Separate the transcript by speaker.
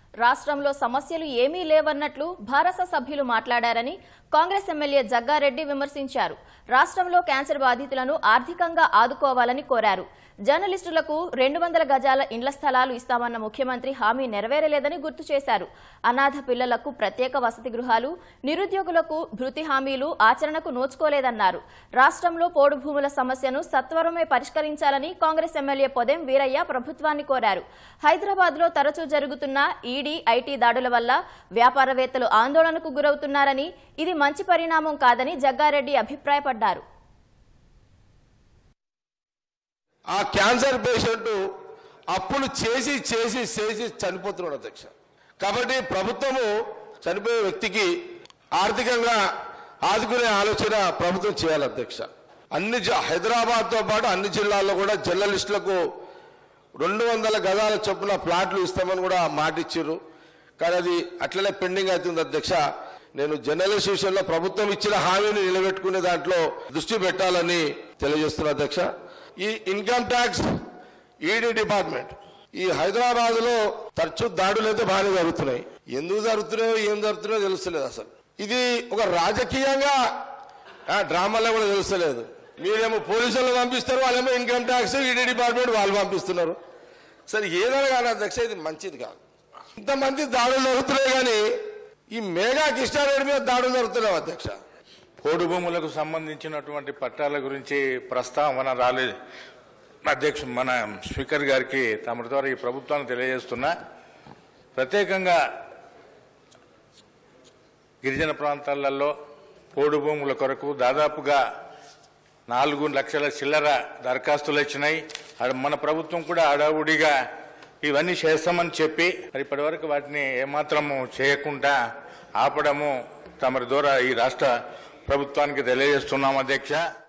Speaker 1: రాష్ట్రంలో సమస్యలు ఏమీ లేవన్నట్లు భారస సభ్యులు మాట్లాడారని కాంగ్రెస్ ఎమ్మెల్యే జగ్గారెడ్డి విమర్శించారు రాష్ట్రంలో క్యాన్సర్ బాధితులను ఆర్థికంగా ఆదుకోవాలని కోరారు జర్నలిస్టులకు రెండు వందల గజాల ఇండ్ల స్థలాలు ఇస్తామన్న ముఖ్యమంత్రి హామీ నెరవేరలేదని గుర్తు చేశారు అనాథ పిల్లలకు ప్రత్యేక వసతి గృహాలు నిరుద్యోగులకు భృతి హామీలు ఆచరణకు నోచుకోలేదన్నారు రాష్ట్రంలో పోడు భూముల సమస్యను సత్వరమే పరిష్కరించాలని కాంగ్రెస్ ఎమ్మెల్యే పొదెం వీరయ్య ప్రభుత్వాన్ని కోరారు హైదరాబాద్ లో తరచూ జరుగుతున్న ఈడీ ఐటీ దాడుల వల్ల వ్యాపారవేత్తలు ఆందోళనకు గురవుతున్నారని ఇది మంచి పరిణామం కాదని జగ్గారెడ్డి అభిప్రాయపడ్డారు
Speaker 2: ఆ క్యాన్సర్ పేషెంట్ అప్పులు చేసి చేసి చేసి చనిపోతున్నాడు అధ్యక్ష కాబట్టి ప్రభుత్వము చనిపోయే వ్యక్తికి ఆర్థికంగా ఆదుకునే ఆలోచన ప్రభుత్వం చేయాలి అధ్యక్ష అన్ని జ- హైదరాబాద్తో పాటు అన్ని జిల్లాల్లో కూడా జర్నలిస్టులకు రెండు వందల గదాల చొప్పున ప్లాట్లు ఇస్తామని కూడా మాట ఇచ్చారు కానీ అది అట్లనే పెండింగ్ అవుతుంది అధ్యక్ష నేను జర్నలిస్ట్ విషయంలో ప్రభుత్వం ఇచ్చిన హామీని నిలబెట్టుకునే దాంట్లో దృష్టి పెట్టాలని తెలియజేస్తున్నా అధ్యక్ష ఈ ఇన్కమ్ ట్యాక్స్ ఈడీ డిపార్ట్మెంట్ ఈ హైదరాబాద్ లో తరచు దాడులు అయితే బాగానే జరుగుతున్నాయి ఎందుకు జరుగుతున్నాయో ఏం జరుగుతున్నాయో తెలుస్తలేదు అసలు ఇది ఒక రాజకీయంగా ఆ, డ్రామాలో కూడా తెలుస్తలేదు మీరేమో పోలీసులను పంపిస్తారు వాళ్ళేమో ఇన్కమ్ ట్యాక్స్ ఈడీ డిపార్ట్మెంట్ వాళ్ళు పంపిస్తున్నారు సరే ఏదైనా కానీ అధ్యక్ష ఇది మంచిది కాదు ఇంతమంది దాడులు జరుగుతున్నాయి కానీ ఈ మేఘా కృష్ణారెడ్డి మీద దాడులు జరుగుతున్నాయి అధ్యక్ష
Speaker 3: పోడు భూములకు సంబంధించినటువంటి పట్టాల గురించి ప్రస్తావన రాలేదు అధ్యక్ష మన స్పీకర్ గారికి తమ ద్వారా ఈ ప్రభుత్వాన్ని తెలియజేస్తున్నా ప్రత్యేకంగా గిరిజన ప్రాంతాలలో పోడు భూముల కొరకు దాదాపుగా నాలుగు లక్షల చిల్లర దరఖాస్తులు వచ్చినాయి అడ- మన ప్రభుత్వం కూడా అడావుడిగా ఇవన్నీ చేస్తామని చెప్పి మరి ఇప్పటివరకు వాటిని ఏమాత్రము చేయకుండా ఆపడము తమరి ద్వారా ఈ రాష్ట్ర ప్రభుత్వానికి తెలియజేస్తున్నాం అధ్యక్ష